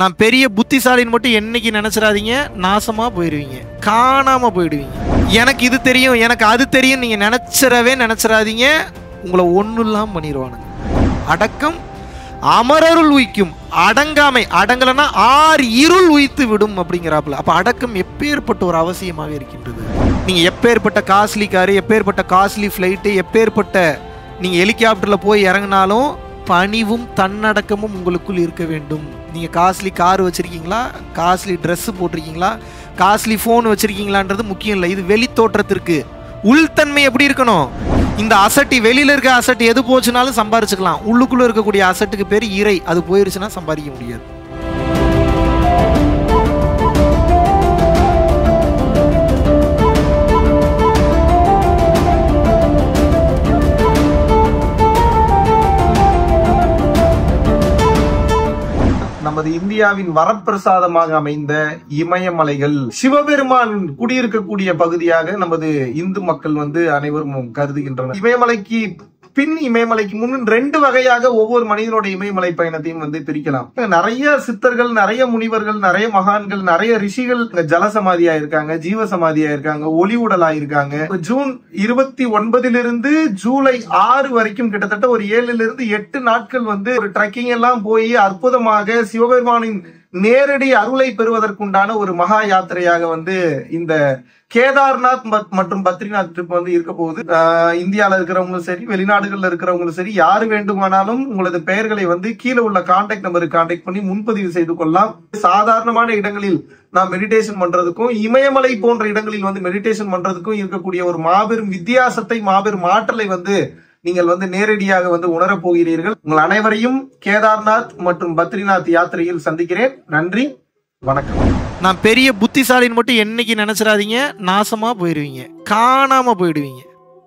நான் பெரிய புத்திசாலின்னு மட்டும் என்னைக்கு நினைச்சிடாதீங்க நாசமா போயிடுவீங்க காணாம போயிடுவீங்க எனக்கு இது தெரியும் எனக்கு அது தெரியும் நீங்க நினைச்சிடவே நினைச்சிடாதீங்க உங்களை ஒன்றும் இல்லாம பண்ணிடுவானுங்க அடக்கம் அமரருள் உய்க்கும் அடங்காமை அடங்கலைன்னா ஆறு இருள் உய்த்து விடும் அப்படிங்கிறாப்புல அப்ப அடக்கம் எப்பேற்பட்ட ஒரு அவசியமாக இருக்கின்றது நீங்க எப்பேற்பட்ட காஸ்ட்லி காரு எப்பேற்பட்ட காஸ்ட்லி ஃப்ளைட்டு எப்பேற்பட்ட நீங்க ஹெலிகாப்டர்ல போய் இறங்கினாலும் பணிவும் தன்னடக்கமும் உங்களுக்குள் இருக்க வேண்டும் நீங்க காஸ்ட்லி கார் வச்சிருக்கீங்களா காஸ்ட்லி Dress போட்டிருக்கீங்களா காஸ்ட்லி ஃபோன் வச்சிருக்கீங்களான்றது முக்கியம் இல்லை இது வெளி தோற்றத்திற்கு உள்தன்மை எப்படி இருக்கணும் இந்த அசட்டி வெளியில இருக்க அசட்டு எது போச்சுனாலும் சம்பாரிச்சுக்கலாம் உள்ளுக்குள்ள இருக்கக்கூடிய அசட்டுக்கு பேர் இறை அது போயிருச்சுன்னா சம்பாதிக்க முடியாது நமது இந்தியாவின் வரப்பிரசாதமாக அமைந்த இமயமலைகள் சிவபெருமான் குடியிருக்கக்கூடிய பகுதியாக நமது இந்து மக்கள் வந்து அனைவரும் கருதுகின்றனர் இமயமலைக்கு பின் இமயமலைக்கு முன் ரெண்டு வகையாக ஒவ்வொரு மனிதனோட இமயமலை பயணத்தையும் வந்து பிரிக்கலாம் நிறைய சித்தர்கள் நிறைய முனிவர்கள் நிறைய மகான்கள் நிறைய ரிஷிகள் இங்க ஜலசமாதியா இருக்காங்க ஜீவசமாதியா இருக்காங்க ஒளி உடலா இருக்காங்க ஜூன் இருபத்தி ஒன்பதிலிருந்து ஜூலை ஆறு வரைக்கும் கிட்டத்தட்ட ஒரு ஏழுல இருந்து எட்டு நாட்கள் வந்து ஒரு ட்ரெக்கிங் எல்லாம் போய் அற்புதமாக சிவபெருமானின் நேரடி அருளை பெறுவதற்குண்டான ஒரு மகா யாத்திரையாக வந்து இந்த கேதார்நாத் மத்- மற்றும் பத்ரிநாத் ட்ரிப் வந்து இருக்க போகுது ஆஹ் இந்தியால இருக்கிறவங்களும் சரி வெளிநாடுகள்ல இருக்கிறவங்களும் சரி யாரு வேண்டுமானாலும் உங்களது பெயர்களை வந்து கீழே உள்ள கான்டாக்ட் நம்பருக்கு கான்டாக்ட் பண்ணி முன்பதிவு செய்து கொள்ளலாம் சாதாரணமான இடங்களில் நாம் மெடிடேஷன் பண்றதுக்கும் இமயமலை போன்ற இடங்களில் வந்து மெடிடேஷன் பண்றதுக்கும் இருக்கக்கூடிய ஒரு மாபெரும் வித்தியாசத்தை மாபெரும் ஆற்றலை வந்து நீங்கள் வந்து நேரடியாக வந்து உணரப் போகிறீர்கள் உங்கள் அனைவரையும் கேதார்நாத் மற்றும் பத்ரிநாத் யாத்திரையில் சந்திக்கிறேன் நன்றி வணக்கம் நான் பெரிய புத்திசாலின்னு மட்டும் என்னைக்கு நினைச்சிடாதீங்க நாசமா போயிடுவீங்க காணாம போயிடுவீங்க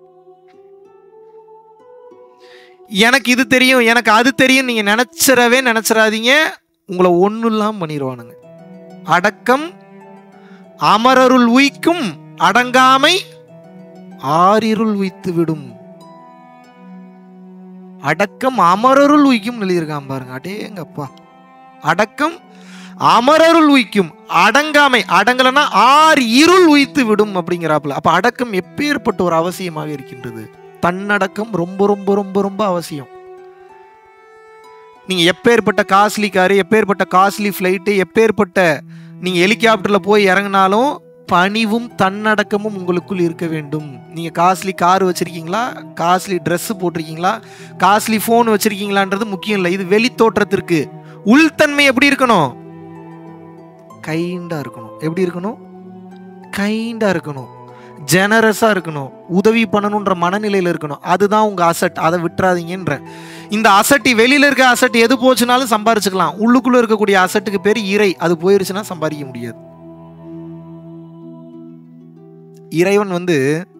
எனக்கு இது தெரியும் எனக்கு அது தெரியும் நீங்க நினைச்சிடவே நினைச்சிடாதீங்க உங்களை ஒன்றும் இல்லாம பண்ணிடுவானுங்க அடக்கம் அமரருள் உய்க்கும் அடங்காமை ஆறிருள் உய்த்து விடும் அடக்கம் அமரருள் உய்க்கும் எழுதியிருக்கான் பாருங்க அடேங்கப்பா அடக்கம் அமரருள் உய்க்கும் அடங்காமை அடங்கலைன்னா ஆறு இருள் உய்த்து விடும் அப்படிங்கிறாப்புல அப்ப அடக்கம் எப்பேற்பட்ட ஒரு அவசியமாக இருக்கின்றது தன்னடக்கம் ரொம்ப ரொம்ப ரொம்ப ரொம்ப அவசியம் நீங்க எப்பேற்பட்ட காஸ்ட்லி காரு எப்பேற்பட்ட காஸ்ட்லி ஃப்ளைட்டு எப்பேற்பட்ட நீங்க ஹெலிகாப்டர்ல போய் இறங்கினாலும் பணிவும் தன்னடக்கமும் உங்களுக்குள் இருக்க வேண்டும் நீங்க காஸ்ட்லி கார் வச்சிருக்கீங்களா காஸ்ட்லி Dress போட்டிருக்கீங்களா காஸ்ட்லி ஃபோன் வச்சிருக்கீங்களான்றது முக்கியம் இல்லை இது வெளி தோற்றத்திற்கு உள்தன்மை எப்படி இருக்கணும் கைண்டா இருக்கணும் எப்படி இருக்கணும் கைண்டா இருக்கணும் ஜெனரஸா இருக்கணும் உதவி பண்ணணுன்ற மனநிலையில இருக்கணும் அதுதான் உங்க அசட் அதை விட்டுறாதீங்கன்ற இந்த அசட்டி வெளியில இருக்க அசட் எது போச்சுனாலும் சம்பாரிச்சுக்கலாம் உள்ளுக்குள்ள இருக்கக்கூடிய அசட்டுக்கு பேர் இறை அது போயிருச்சுன்னா சம்பாதிக்க முடியாது இறைவன் வந்து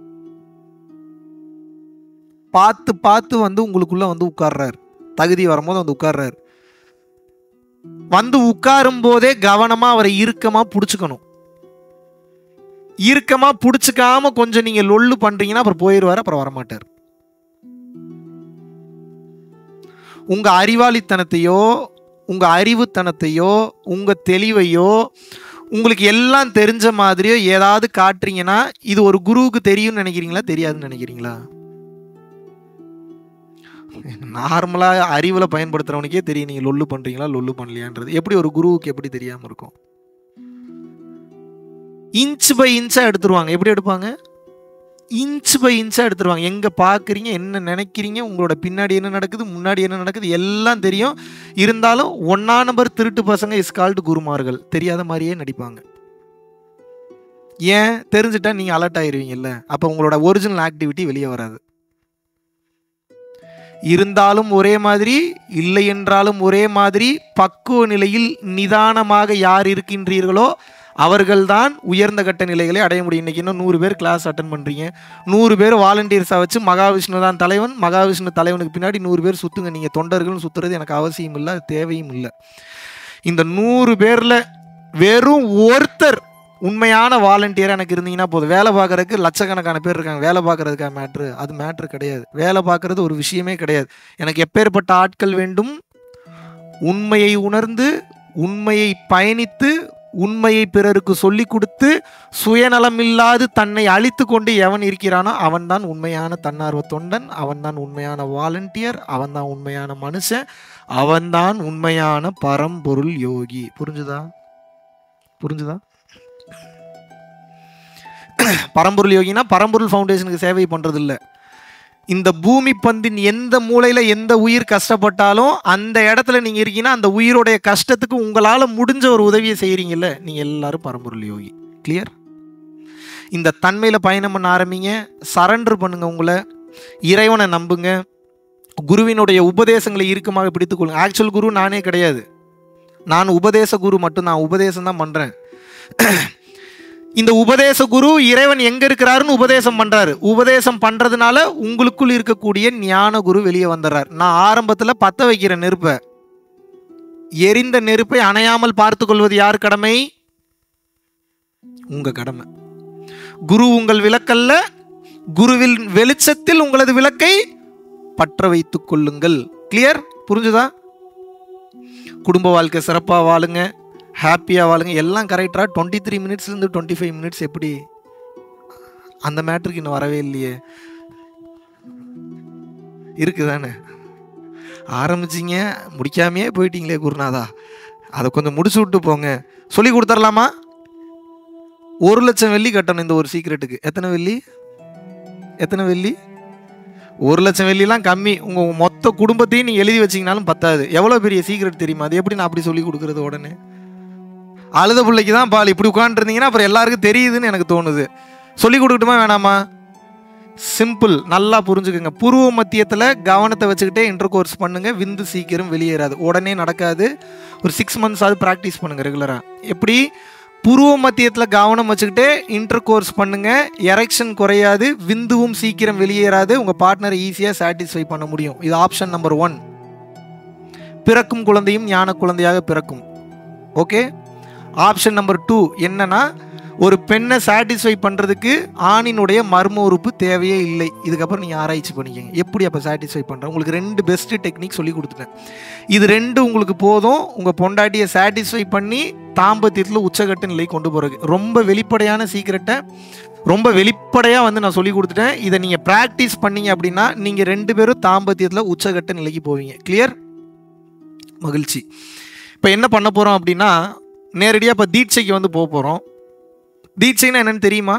பார்த்து பார்த்து வந்து உங்களுக்குள்ள வந்து உட்கார்றாரு தகுதி வரும்போது வந்து உட்கார்றாரு வந்து உட்காரும் போதே கவனமா அவரை இறுக்கமா புடிச்சுக்கணும் இறுக்கமா புடிச்சுக்காம கொஞ்சம் நீங்க லொள்ளு பண்றீங்கன்னா அப்புறம் போயிடுவாரு அப்புறம் வரமாட்டார் உங்க அறிவாளித்தனத்தையோ உங்க அறிவுத்தனத்தையோ உங்க தெளிவையோ உங்களுக்கு எல்லாம் தெரிஞ்ச மாதிரியோ ஏதாவது காட்டுறீங்கன்னா இது ஒரு குருவுக்கு தெரியும்னு நினைக்கிறீங்களா தெரியாதுன்னு நினைக்கிறீங்களா நார்மலா அறிவுல பயன்படுத்துறவனுக்கே தெரியும் நீங்க லொல்லு பண்றீங்களா லொல்லு பண்ணலையான்றது எப்படி ஒரு குருவுக்கு எப்படி தெரியாம இருக்கும் இன்ச் பை இன்ச்சா எடுத்துருவாங்க எப்படி எடுப்பாங்க இன்ச் பை இன்ச்சா எடுத்துருவாங்க எங்க பாக்குறீங்க என்ன நினைக்கிறீங்க உங்களோட பின்னாடி என்ன நடக்குது முன்னாடி என்ன நடக்குது எல்லாம் தெரியும் இருந்தாலும் ஒன்னா நம்பர் திருட்டு பசங்க இஸ் கால்டு குருமார்கள் தெரியாத மாதிரியே நடிப்பாங்க ஏன் தெரிஞ்சுட்டா நீங்க அலர்ட் ஆயிருவீங்கல்ல அப்ப உங்களோட ஒரிஜினல் ஆக்டிவிட்டி வெளியே வராது இருந்தாலும் ஒரே மாதிரி இல்லை என்றாலும் ஒரே மாதிரி பக்குவ நிலையில் நிதானமாக யார் இருக்கின்றீர்களோ அவர்கள்தான் உயர்ந்த கட்ட நிலைகளை அடைய முடியும் இன்னைக்கு இன்னும் நூறு பேர் கிளாஸ் அட்டன் பண்ணுறீங்க நூறு பேர் வாலண்டியர்ஸாக வச்சு மகாவிஷ்ணு தான் தலைவன் மகாவிஷ்ணு தலைவனுக்கு பின்னாடி நூறு பேர் சுற்றுங்க நீங்கள் தொண்டர்கள்னு சுற்றுறது எனக்கு அவசியம் இல்லை அது தேவையும் இல்லை இந்த நூறு பேரில் வெறும் ஒருத்தர் உண்மையான வாலண்டியர் எனக்கு இருந்தீங்கன்னா போதும் வேலை பார்க்கறதுக்கு லட்சக்கணக்கான பேர் இருக்காங்க வேலை பார்க்கறதுக்கா மேட்ரு அது மேட்ரு கிடையாது வேலை பார்க்கறது ஒரு விஷயமே கிடையாது எனக்கு எப்பேற்பட்ட ஆட்கள் வேண்டும் உண்மையை உணர்ந்து உண்மையை பயணித்து உண்மையை பிறருக்கு சொல்லி கொடுத்து சுயநலமில்லாது தன்னை அழித்து கொண்டு எவன் இருக்கிறானோ அவன்தான் உண்மையான தன்னார்வ தொண்டன் அவன்தான் உண்மையான வாலண்டியர் அவன்தான் உண்மையான மனுஷன் அவன்தான் உண்மையான பரம்பொருள் யோகி புரிஞ்சுதா புரிஞ்சுதா பரம்பொருள் யோகினா பரம்பொருள் ஃபவுண்டேஷனுக்கு சேவை பண்றது இல்ல இந்த பூமி பந்தின் எந்த மூலையில எந்த உயிர் கஷ்டப்பட்டாலும் அந்த இடத்துல நீங்க இருக்கீங்கன்னா அந்த உயிரோடைய கஷ்டத்துக்கு உங்களால முடிஞ்ச ஒரு உதவியை செய்றீங்கல்ல நீங்க எல்லாரும் பரம்பொருள் யோகி கிளியர் இந்த தன்மையில பயணம் பண்ண ஆரம்பிங்க சரண்டர் பண்ணுங்க உங்களை இறைவனை நம்புங்க குருவினுடைய உபதேசங்களை இறுக்கமாக பிடித்துக்கொள்ளுங்க ஆக்சுவல் குரு நானே கிடையாது நான் உபதேச குரு மட்டும் நான் உபதேசம் தான் பண்றேன் இந்த உபதேச குரு இறைவன் எங்க இருக்கிறாருன்னு உபதேசம் பண்றாரு உபதேசம் பண்றதுனால உங்களுக்குள் இருக்கக்கூடிய ஞான குரு வெளியே வந்துடுறார் நான் ஆரம்பத்துல பத்த வைக்கிற நெருப்பை எரிந்த நெருப்பை அணையாமல் பார்த்து கொள்வது யார் கடமை உங்க கடமை குரு உங்கள் விளக்கல்ல குருவில் வெளிச்சத்தில் உங்களது விளக்கை பற்ற வைத்துக் கொள்ளுங்கள் கிளியர் புரிஞ்சுதா குடும்ப வாழ்க்கை சிறப்பாக வாழுங்க ஹாப்பியாக வாழுங்க எல்லாம் கரெக்டாக டுவெண்ட்டி த்ரீ மினிட்ஸ்லேருந்து டுவெண்ட்டி ஃபைவ் மினிட்ஸ் எப்படி அந்த மேட்ருக்கு இன்னும் வரவே இல்லையே இருக்குதானே ஆரம்பிச்சிங்க முடிக்காமையே போயிட்டீங்களே குருநாதா அதை கொஞ்சம் முடிச்சு விட்டு போங்க சொல்லி கொடுத்துர்லாமா ஒரு லட்சம் வெள்ளி கட்டணும் இந்த ஒரு சீக்ரெட்டுக்கு எத்தனை வெள்ளி எத்தனை வெள்ளி ஒரு லட்சம் வெள்ளிலாம் கம்மி உங்கள் மொத்த குடும்பத்தையும் நீங்கள் எழுதி வச்சீங்கனாலும் பத்தாது எவ்வளோ பெரிய சீக்ரெட் தெரியுமா அது எப்படி நான் அப்படி சொல்லி கொடுக்குறது உடனே அழுத பிள்ளைக்கு தான் பால் இப்படி உட்காந்துருந்தீங்கன்னா அப்புறம் எல்லாருக்கும் தெரியுதுன்னு எனக்கு தோணுது சொல்லி கொடுக்கட்டுமா வேணாமா சிம்பிள் நல்லா புரிஞ்சுக்கோங்க புருவ மத்தியத்தில் கவனத்தை வச்சுக்கிட்டே இன்டர் கோர்ஸ் பண்ணுங்க விந்து சீக்கிரம் வெளியேறாது உடனே நடக்காது ஒரு சிக்ஸ் மந்த்ஸ் ஆகுது ப்ராக்டிஸ் பண்ணுங்க ரெகுலராக எப்படி புருவ மத்தியத்தில் கவனம் வச்சுக்கிட்டே இன்டர் கோர்ஸ் பண்ணுங்க எரெக்ஷன் குறையாது விந்துவும் சீக்கிரம் வெளியேறாது உங்கள் பார்ட்னரை ஈஸியாக சாட்டிஸ்ஃபை பண்ண முடியும் இது ஆப்ஷன் நம்பர் ஒன் பிறக்கும் குழந்தையும் ஞான குழந்தையாக பிறக்கும் ஓகே ஆப்ஷன் நம்பர் டூ என்னன்னா ஒரு பெண்ணை சாட்டிஸ்ஃபை பண்ணுறதுக்கு ஆணினுடைய மர்ம உறுப்பு தேவையே இல்லை இதுக்கப்புறம் நீங்கள் ஆராய்ச்சி பண்ணிக்கங்க எப்படி அப்போ சாட்டிஸ்ஃபை பண்ணுறேன் உங்களுக்கு ரெண்டு பெஸ்ட்டு டெக்னிக் சொல்லி கொடுத்துட்டேன் இது ரெண்டு உங்களுக்கு போதும் உங்கள் பொண்டாட்டியை சாட்டிஸ்ஃபை பண்ணி தாம்பத்தியத்தில் உச்சகட்ட நிலை கொண்டு போகிறது ரொம்ப வெளிப்படையான சீக்கிரட்டை ரொம்ப வெளிப்படையாக வந்து நான் சொல்லி கொடுத்துட்டேன் இதை நீங்கள் ப்ராக்டிஸ் பண்ணீங்க அப்படின்னா நீங்கள் ரெண்டு பேரும் தாம்பத்தியத்தில் உச்சகட்ட நிலைக்கு போவீங்க கிளியர் மகிழ்ச்சி இப்போ என்ன பண்ண போகிறோம் அப்படின்னா நேரடியாக இப்போ தீட்சைக்கு வந்து போக போகிறோம் தீட்சைனா என்னன்னு தெரியுமா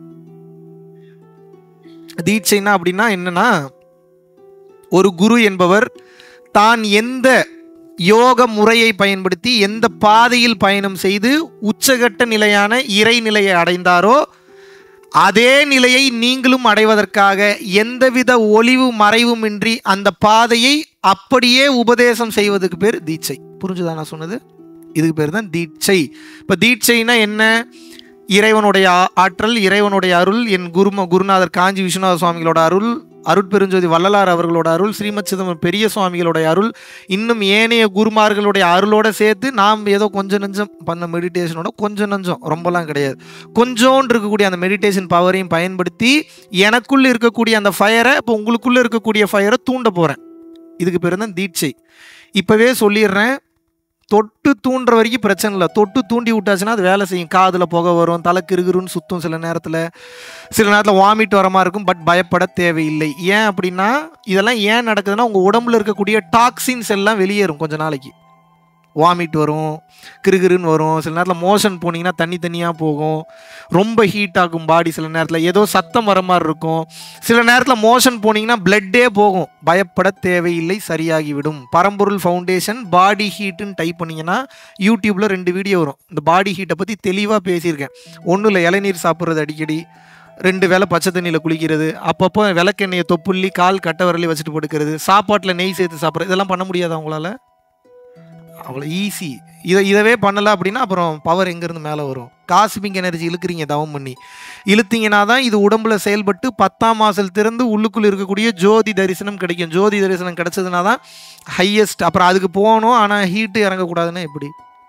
தீட்சைனா அப்படின்னா என்னன்னா ஒரு குரு என்பவர் தான் எந்த யோக முறையை பயன்படுத்தி எந்த பாதையில் பயணம் செய்து உச்சகட்ட நிலையான இறைநிலையை அடைந்தாரோ அதே நிலையை நீங்களும் அடைவதற்காக எந்தவித ஒளிவு மறைவுமின்றி அந்த பாதையை அப்படியே உபதேசம் செய்வதுக்கு பேர் தீட்சை புரிஞ்சுதா நான் சொன்னது இதுக்கு பேர் தான் தீட்சை இப்போ தீட்சைனா என்ன இறைவனுடைய ஆ- ஆற்றல் இறைவனுடைய அருள் என் குரும குருநாதர் காஞ்சி விஸ்வநாத சுவாமிகளோட அருள் அருட்பெருஞ்சோதி வள்ளலார் அவர்களோட அருள் ஸ்ரீமத் சிதம்பரம் பெரிய சுவாமிகளுடைய அருள் இன்னும் ஏனைய குருமார்களுடைய அருளோட சேர்த்து நாம் ஏதோ கொஞ்சம் நெஞ்சம் பண்ண மெடிடேஷனோட கொஞ்சம் நெஞ்சம் ரொம்பலாம் கிடையாது கொஞ்சோண்டு இருக்கக்கூடிய அந்த மெடிடேஷன் பவரையும் பயன்படுத்தி எனக்குள்ள இருக்கக்கூடிய அந்த ஃபயரை இப்போ உங்களுக்குள்ள இருக்கக்கூடிய ஃபயரை தூண்ட போகிறேன் இதுக்கு பேர் தான் தீட்சை இப்போவே சொல்லிடுறேன் தொட்டு தூண்டுற வரைக்கும் பிரச்சனை இல்லை தொட்டு தூண்டி விட்டாச்சுன்னா அது வேலை செய்யும் காதில் புகை வரும் தலை கிருகிருன்னு சுத்தும் சில நேரத்தில் சில நேரத்தில் வாமிட் வர மாதிரி இருக்கும் பட் பயப்பட தேவையில்லை ஏன் அப்படின்னா இதெல்லாம் ஏன் நடக்குதுன்னா உங்கள் உடம்புல இருக்கக்கூடிய டாக்ஸின்ஸ் எல்லாம் வெளியேறும் கொஞ்ச நாளைக்கு வாமிட் வரும் கிருகிருன்னு வரும் சில நேரத்தில் மோஷன் போனீங்கன்னா தண்ணி தண்ணியாக போகும் ரொம்ப ஹீட் ஆகும் பாடி சில நேரத்தில் ஏதோ சத்தம் வர மாதிரி இருக்கும் சில நேரத்தில் மோஷன் போனீங்கன்னா பிளட்டே போகும் பயப்பட தேவையில்லை சரியாகிவிடும் பரம்பொருள் ஃபவுண்டேஷன் பாடி ஹீட்டுன்னு டைப் பண்ணீங்கன்னா யூடியூப்பில் ரெண்டு வீடியோ வரும் இந்த பாடி ஹீட்டை பற்றி தெளிவாக பேசியிருக்கேன் ஒன்றும் இல்லை இளநீர் சாப்பிட்றது அடிக்கடி ரெண்டு வேளை பச்சை தண்ணியில் குளிக்கிறது அப்பப்போ விளக்கெண்ணெயை தொப்புள்ளி கால் கட்டை விரலி வச்சுட்டு படுக்கிறது சாப்பாட்டில் நெய் சேர்த்து சாப்பிட்றது இதெல்லாம் பண்ண முடியாதா உங்களால் அவ்வளோ ஈஸி இதை இதவே பண்ணலை அப்படின்னா அப்புறம் பவர் எங்கேருந்து மேலே வரும் காஸ்மிக் எனர்ஜி இழுக்கிறீங்க தவம் பண்ணி இழுத்தீங்கன்னா தான் இது உடம்புல செயல்பட்டு பத்தாம் மாசல் திறந்து உள்ளுக்குள்ள இருக்கக்கூடிய ஜோதி தரிசனம் கிடைக்கும் ஜோதி தரிசனம் கிடைச்சதுனா தான் ஹையஸ்ட் அப்புறம் அதுக்கு போகணும் ஆனால் ஹீட்டு இறங்கக்கூடாதுன்னா எப்படி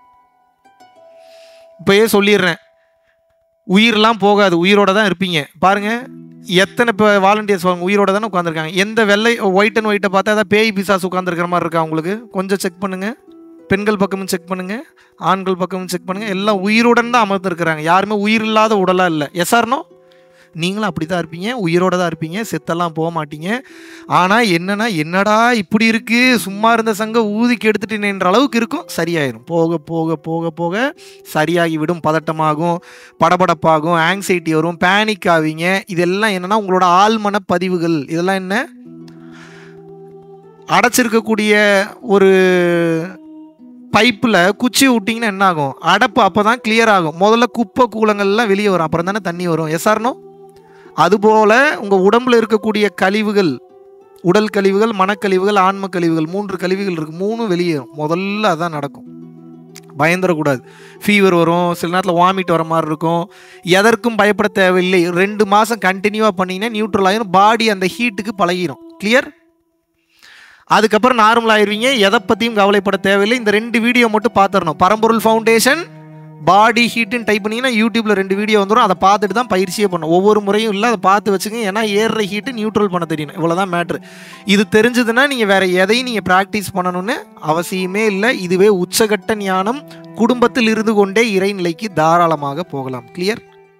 இப்போயே சொல்லிடுறேன் உயிரெலாம் போகாது உயிரோட தான் இருப்பீங்க பாருங்க எத்தனை இப்போ வாலண்டியர்ஸ் வாங்க உயிரோட தானே உட்காந்துருக்காங்க எந்த வெள்ளை ஒயிட் அண்ட் ஒயிட்டை பார்த்தா ஏதாவது பேய் பிசாஸ் உட்காந்துருக்கிற மாதிரி இருக்கா உங்களுக்கு கொஞ்சம் செக் பண்ணுங்க பெண்கள் பக்கமும் செக் பண்ணுங்க ஆண்கள் பக்கமும் செக் பண்ணுங்க எல்லாம் உயிருடன் தான் அமர்ந்திருக்கிறாங்க யாருமே உயிர் இல்லாத உடலா இல்லை எஸ்ஆர்னோ நீங்களும் அப்படி தான் இருப்பீங்க உயிரோட தான் இருப்பீங்க செத்தெல்லாம் போக மாட்டீங்க ஆனால் என்னன்னா என்னடா இப்படி இருக்கு சும்மா இருந்த சங்க ஊதிக்கு எடுத்துட்டேன்ற அளவுக்கு இருக்கும் சரியாயிரும் போக போக போக போக சரியாகி விடும் பதட்டமாகும் படபடப்பாகும் ஆங்ஸைட்டி வரும் பேனிக் ஆவீங்க இதெல்லாம் என்னன்னா உங்களோட ஆழ்மன பதிவுகள் இதெல்லாம் என்ன அடைச்சிருக்கக்கூடிய ஒரு பைப்பில் குச்சி விட்டிங்கன்னா என்ன ஆகும் அடைப்பு அப்போ தான் கிளியர் ஆகும் முதல்ல குப்பை கூலங்கள்லாம் வெளியே வரும் அப்புறம் தானே தண்ணி வரும் எஸ்ஆர்னோ அதுபோல் உங்கள் உடம்புல இருக்கக்கூடிய கழிவுகள் உடல் கழிவுகள் மனக்கழிவுகள் ஆன்ம கழிவுகள் மூன்று கழிவுகள் இருக்குது மூணும் வெளியேறும் முதல்ல அதான் நடக்கும் பயந்துடக்கூடாது ஃபீவர் வரும் சில நேரத்தில் வாமிட் வர மாதிரி இருக்கும் எதற்கும் பயப்பட தேவையில்லை ரெண்டு மாதம் கண்டினியூவாக பண்ணிங்கன்னா நியூட்ரல் ஆகிரும் பாடி அந்த ஹீட்டுக்கு பழகிரும் கிளியர் அதுக்கப்புறம் நார்மல் ஆயிருவீங்க எதை பற்றியும் கவலைப்பட தேவையில்லை இந்த ரெண்டு வீடியோ மட்டும் பார்த்துடணும் பரம்பொருள் ஃபவுண்டேஷன் பாடி ஹீட்டுன்னு டைப் பண்ணிங்கன்னா யூடியூப்பில் ரெண்டு வீடியோ வந்துடும் அதை பார்த்துட்டு தான் பயிற்சியே பண்ணும் ஒவ்வொரு முறையும் இல்லை அதை பார்த்து வச்சுங்க ஏன்னா ஏறுற ஹீட்டு நியூட்ரல் பண்ண தெரியணும் இவ்வளோதான் மேட்ரு இது தெரிஞ்சதுன்னா நீங்கள் வேறு எதையும் நீங்கள் ப்ராக்டிஸ் பண்ணணும்னு அவசியமே இல்லை இதுவே உச்சகட்ட ஞானம் குடும்பத்தில் இருந்து கொண்டே இறைநிலைக்கு தாராளமாக போகலாம் கிளியர்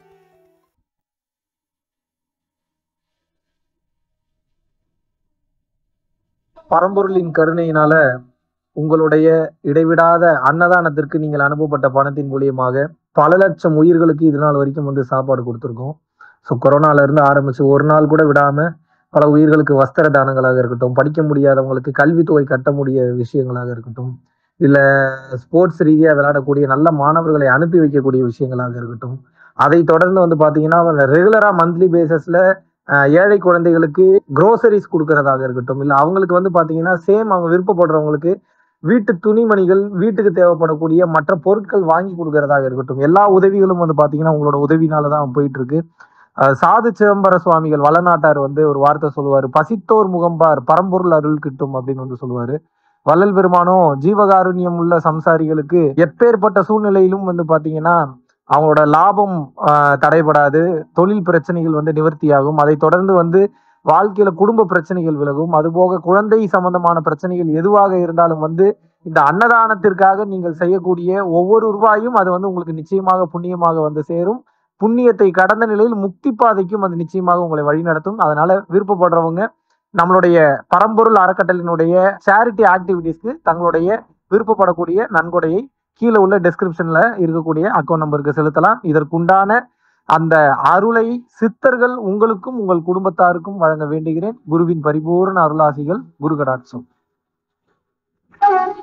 பரம்பொருளின் கருணையினால உங்களுடைய இடைவிடாத அன்னதானத்திற்கு நீங்கள் அனுப்பப்பட்ட பணத்தின் மூலியமாக பல லட்சம் உயிர்களுக்கு இது நாள் வரைக்கும் வந்து சாப்பாடு கொடுத்துருக்கோம் ஸோ கொரோனால இருந்து ஆரம்பிச்சு ஒரு நாள் கூட விடாம பல உயிர்களுக்கு வஸ்திர தானங்களாக இருக்கட்டும் படிக்க முடியாதவங்களுக்கு கல்வித்தொகை கட்ட முடிய விஷயங்களாக இருக்கட்டும் இல்ல ஸ்போர்ட்ஸ் ரீதியா விளையாடக்கூடிய நல்ல மாணவர்களை அனுப்பி வைக்கக்கூடிய விஷயங்களாக இருக்கட்டும் அதை தொடர்ந்து வந்து பாத்தீங்கன்னா ரெகுலரா மந்த்லி பேசிஸ்ல அஹ் ஏழை குழந்தைகளுக்கு க்ரோசரிஸ் கொடுக்கறதாக இருக்கட்டும் இல்லை அவங்களுக்கு வந்து பார்த்தீங்கன்னா சேம் அவங்க விருப்பப்படுறவங்களுக்கு வீட்டு துணிமணிகள் வீட்டுக்கு தேவைப்படக்கூடிய மற்ற பொருட்கள் வாங்கி கொடுக்கறதாக இருக்கட்டும் எல்லா உதவிகளும் வந்து பார்த்தீங்கன்னா உங்களோட உதவினால தான் போயிட்டு இருக்கு அஹ் சாது சிதம்பர சுவாமிகள் வளநாட்டார் வந்து ஒரு வார்த்தை சொல்லுவார் பசித்தோர் முகம்பார் பரம்பொருள் அருள் கிட்டும் அப்படின்னு வந்து சொல்லுவாரு வள்ளல் பெருமானும் ஜீவகாருண்யம் உள்ள சம்சாரிகளுக்கு எப்பேற்பட்ட சூழ்நிலையிலும் வந்து பார்த்தீங்கன்னா அவங்களோட லாபம் ஆஹ் தடைபடாது தொழில் பிரச்சனைகள் வந்து நிவர்த்தியாகும் அதை தொடர்ந்து வந்து வாழ்க்கையில குடும்ப பிரச்சனைகள் விலகும் அதுபோக குழந்தை சம்பந்தமான பிரச்சனைகள் எதுவாக இருந்தாலும் வந்து இந்த அன்னதானத்திற்காக நீங்கள் செய்யக்கூடிய ஒவ்வொரு ரூபாயும் அது வந்து உங்களுக்கு நிச்சயமாக புண்ணியமாக வந்து சேரும் புண்ணியத்தை கடந்த நிலையில் முக்தி பாதைக்கும் அது நிச்சயமாக உங்களை வழிநடத்தும் அதனால விருப்பப்படுறவங்க நம்மளுடைய பரம்பொருள் அறக்கட்டளினுடைய சேரிட்டி ஆக்டிவிட்டீஸ்க்கு தங்களுடைய விருப்பப்படக்கூடிய நன்கொடையை கீழே உள்ள டெஸ்கிரிப்ஷன்ல இருக்கக்கூடிய அக்கௌண்ட் நம்பருக்கு செலுத்தலாம் இதற்குண்டான அந்த அருளை சித்தர்கள் உங்களுக்கும் உங்கள் குடும்பத்தாருக்கும் வழங்க வேண்டுகிறேன் குருவின் பரிபூர்ண அருளாசிகள் குரு கடாட்சம்